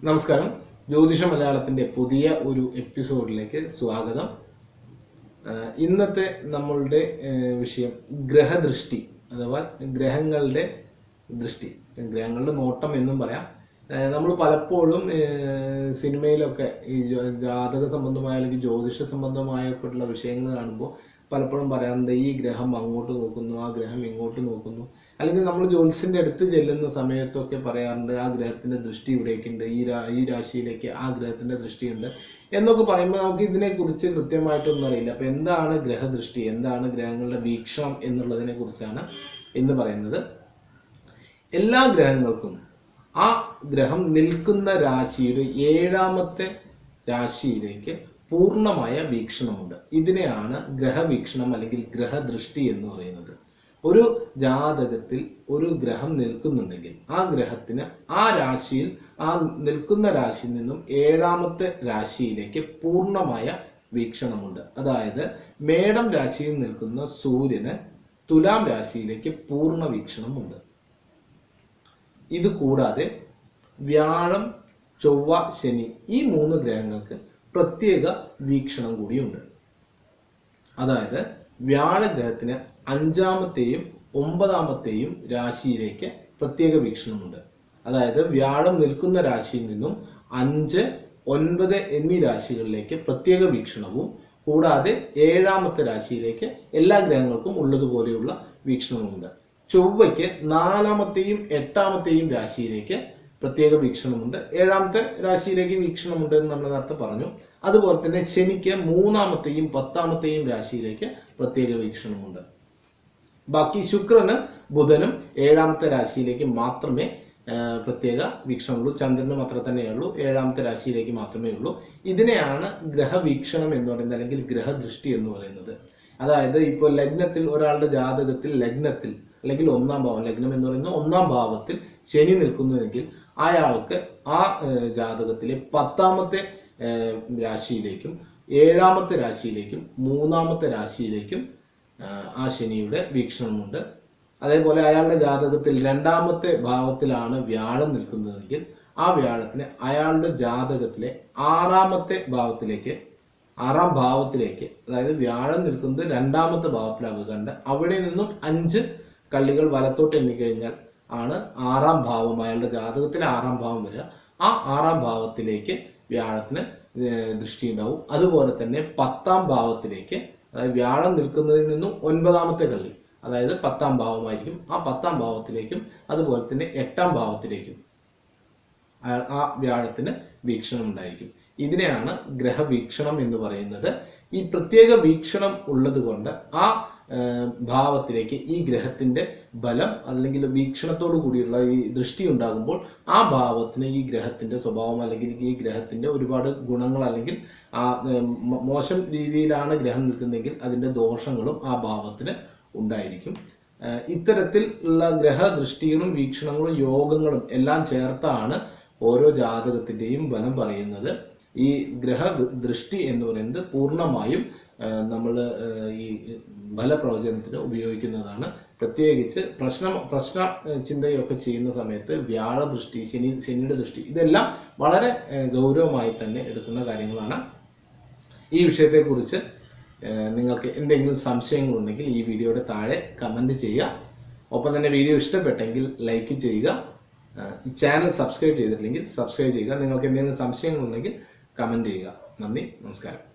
നമസ്കാരം ജ്യോതിഷ മലയാളത്തിന്റെ പുതിയ ഒരു എപ്പിസോഡിലേക്ക് സ്വാഗതം ആഹ് ഇന്നത്തെ നമ്മളുടെ ആഹ് വിഷയം ഗ്രഹദൃഷ്ടി അഥവാ ഗ്രഹങ്ങളുടെ ദൃഷ്ടി ഗ്രഹങ്ങളുടെ നോട്ടം എന്നും പറയാം നമ്മൾ പലപ്പോഴും ആഹ് സിനിമയിലൊക്കെ ഈ ജോ- ജാതക സംബന്ധമായ അല്ലെങ്കിൽ ജ്യോതിഷ സംബന്ധമായിട്ടുള്ള വിഷയങ്ങൾ കാണുമ്പോൾ പലപ്പോഴും പറയാറുണ്ട് ഈ ഗ്രഹം അങ്ങോട്ട് നോക്കുന്നു ആ ഗ്രഹം ഇങ്ങോട്ട് നോക്കുന്നു അല്ലെങ്കിൽ നമ്മൾ ജ്യോത്സ്യന്റെ അടുത്ത് ചെല്ലുന്ന സമയത്തൊക്കെ പറയാറുണ്ട് ആ ഗ്രഹത്തിന്റെ ദൃഷ്ടി ഇവിടേക്കുണ്ട് ഈ രാ ഈ രാശിയിലേക്ക് ആ ഗ്രഹത്തിന്റെ ദൃഷ്ടിയുണ്ട് എന്നൊക്കെ പറയുമ്പോൾ നമുക്ക് ഇതിനെക്കുറിച്ച് കൃത്യമായിട്ടൊന്നും അറിയില്ല അപ്പൊ എന്താണ് ഗ്രഹദൃഷ്ടി എന്താണ് ഗ്രഹങ്ങളുടെ വീക്ഷണം എന്നുള്ളതിനെ കുറിച്ചാണ് ഇന്ന് പറയുന്നത് എല്ലാ ഗ്രഹങ്ങൾക്കും ആ ഗ്രഹം നിൽക്കുന്ന രാശിയുടെ ഏഴാമത്തെ രാശിയിലേക്ക് പൂർണ്ണമായ വീക്ഷണമുണ്ട് ഇതിനെയാണ് ഗ്രഹവീക്ഷണം അല്ലെങ്കിൽ ഗ്രഹദൃഷ്ടി എന്ന് പറയുന്നത് ഒരു ജാതകത്തിൽ ഒരു ഗ്രഹം നിൽക്കുന്നുണ്ടെങ്കിൽ ആ ഗ്രഹത്തിന് ആ രാശിയിൽ ആ നിൽക്കുന്ന രാശിയിൽ നിന്നും ഏഴാമത്തെ രാശിയിലേക്ക് പൂർണ്ണമായ വീക്ഷണമുണ്ട് അതായത് മേടം രാശിയിൽ നിൽക്കുന്ന സൂര്യന് തുലാം രാശിയിലേക്ക് പൂർണ്ണ വീക്ഷണമുണ്ട് ഇത് കൂടാതെ വ്യാഴം ചൊവ്വ ശനി ഈ മൂന്ന് ഗ്രഹങ്ങൾക്ക് പ്രത്യേക വീക്ഷണം കൂടിയുണ്ട് അതായത് വ്യാഴഗ്രഹത്തിന് അഞ്ചാമത്തെയും ഒമ്പതാമത്തെയും രാശിയിലേക്ക് പ്രത്യേക വീക്ഷണമുണ്ട് അതായത് വ്യാഴം നിൽക്കുന്ന രാശിയിൽ നിന്നും അഞ്ച് ഒൻപത് എന്നീ രാശികളിലേക്ക് പ്രത്യേക വീക്ഷണവും കൂടാതെ ഏഴാമത്തെ രാശിയിലേക്ക് എല്ലാ ഗ്രഹങ്ങൾക്കും ഉള്ളതുപോലെയുള്ള വീക്ഷണവുമുണ്ട് ചൊവ്വയ്ക്ക് നാലാമത്തെയും എട്ടാമത്തെയും രാശിയിലേക്ക് പ്രത്യേക വീക്ഷണമുണ്ട് ഏഴാമത്തെ രാശിയിലേക്ക് വീക്ഷണമുണ്ട് എന്ന് നമ്മൾ നേരത്തെ പറഞ്ഞു അതുപോലെ തന്നെ ശനിക്ക് മൂന്നാമത്തെയും പത്താമത്തെയും രാശിയിലേക്ക് പ്രത്യേക വീക്ഷണമുണ്ട് ബാക്കി ശുക്രന് ബുധനും ഏഴാമത്തെ രാശിയിലേക്ക് മാത്രമേ ആ, പ്രത്യേക വീക്ഷണമുള്ളൂ ചന്ദ്രനും അത്ര തന്നെയുള്ളൂ ഏഴാമത്തെ രാശിയിലേക്ക് മാത്രമേ ഉള്ളൂ ഇതിനെയാണ് ഗ്രഹവീക്ഷണം എന്ന് പറയുന്നത് അല്ലെങ്കിൽ ഗ്രഹദൃഷ്ടി എന്ന് പറയുന്നത് അതായത് ഇപ്പോൾ ലഗ്നത്തിൽ ഒരാളുടെ ജാതകത്തിൽ ലഗ്നത്തിൽ അല്ലെങ്കിൽ ഒന്നാം ഭാവം ലഗ്നം എന്ന് പറയുന്നത് ഒന്നാം ഭാവത്തിൽ ശനി നിൽക്കുന്നുവെങ്കിൽ അയാൾക്ക് ആ ഏഹ്, ജാതകത്തിലെ പത്താമത്തെ ഏഹ്, രാശിയിലേക്കും ഏഴാമത്തെ രാശിയിലേക്കും മൂന്നാമത്തെ രാശിയിലേക്കും ആഹ്, ആ ശനിയുടെ വീക്ഷണമുണ്ട് അതേപോലെ അയാളുടെ ജാതകത്തിൽ രണ്ടാമത്തെ ഭാവത്തിലാണ് വ്യാഴം നിൽക്കുന്നതെങ്കിൽ ആ വ്യാഴത്തിന് അയാളുടെ ജാതകത്തിലെ ആറാമത്തെ ഭാവത്തിലേക്ക് ആറാം ഭാവത്തിലേക്ക് അതായത് വ്യാഴം നിൽക്കുന്നത് രണ്ടാമത്തെ ഭാവത്തിലാവുക കണ്ട് അവിടെ നിന്നും അഞ്ച് കള്ളികൾ വലത്തോട്ട് എണ്ണിക്കഴിഞ്ഞാൽ ആണ് ആറാം ഭാവം അയാളുടെ ജാതകത്തിലെ ആറാം ഭാവം വരിക ആ ആറാം ഭാവത്തിലേക്ക് വ്യാഴത്തിന് ഏഹ് ദൃഷ്ടി ഉണ്ടാവും അതുപോലെ തന്നെ പത്താം ഭാവത്തിലേക്ക് അതായത് വ്യാഴം നിൽക്കുന്നതിൽ നിന്നും ഒൻപതാമത്തെ കള്ളി അതായത് പത്താം ഭാവമായിരിക്കും ആ പത്താം ഭാവത്തിലേക്കും അതുപോലെ തന്നെ എട്ടാം ഭാവത്തിലേക്കും ആ- ആ വ്യാഴത്തിന് വീക്ഷണം ഉണ്ടായിരിക്കും ഇതിനെയാണ് ഗ്രഹവീക്ഷണം എന്ന് പറയുന്നത് ഈ പ്രത്യേക വീക്ഷണം ഉള്ളത് കൊണ്ട് ആ ആ, ഭാവത്തിലേക്ക് ഈ ഗ്രഹത്തിന്റെ ബലം അല്ലെങ്കിൽ വീക്ഷണത്തോടു കൂടിയുള്ള ഈ ദൃഷ്ടി ഉണ്ടാകുമ്പോൾ ആ ഭാവത്തിന് ഈ ഗ്രഹത്തിന്റെ സ്വഭാവം അല്ലെങ്കിൽ ഈ ഗ്രഹത്തിന്റെ ഒരുപാട് ഗുണങ്ങൾ അല്ലെങ്കിൽ ആ ഉം, മോ- മോശം രീതിയിലാണ് ഗ്രഹം നിൽക്കുന്നതെങ്കിൽ അതിന്റെ ദോഷങ്ങളും ആ ഭാവത്തിന് ഉണ്ടായിരിക്കും ആ, ഇത്തരത്തിൽ ഉള്ള ഗ്രഹദൃഷ്ടികളും വീക്ഷണങ്ങളും യോഗങ്ങളും എല്ലാം ചേർത്താണ് ഓരോ ജാതകത്തിന്റെയും ബലം പറയുന്നത് ഈ ഗ്രഹ ദൃഷ്ടി എന്ന് പറയുന്നത് പൂർണ്ണമായും നമ്മൾ ഈ ഫലപ്രവചനത്തിന് ഉപയോഗിക്കുന്നതാണ് പ്രത്യേകിച്ച് പ്രശ്ന പ്രശ്ന ഏഹ്, ചിന്തയൊക്കെ ചെയ്യുന്ന സമയത്ത് വ്യാഴ ദൃഷ്ടി ശനി ശനിയുടെ ദൃഷ്ടി ഇതെല്ലാം വളരെ ഏഹ്, ഗൗരവമായി തന്നെ എടുക്കുന്ന കാര്യങ്ങളാണ് ഈ വിഷയത്തെക്കുറിച്ച് ഏഹ്, നിങ്ങൾക്ക് എന്തെങ്കിലും സംശയങ്ങളുണ്ടെങ്കിൽ ഈ വീഡിയോയുടെ താഴെ കമൻറ്റ് ചെയ്യുക ഒപ്പം തന്നെ വീഡിയോ ഇഷ്ടപ്പെട്ടെങ്കിൽ ലൈക്ക് ചെയ്യുക ഏഹ്, ഈ ചാനൽ സബ്സ്ക്രൈബ് ചെയ്തിട്ടില്ലെങ്കിൽ സബ്സ്ക്രൈബ് ചെയ്യുക നിങ്ങൾക്ക് എന്തെങ്കിലും സംശയങ്ങളുണ്ടെങ്കിൽ കമൻറ്റ് ചെയ്യുക നന്ദി നമസ്കാരം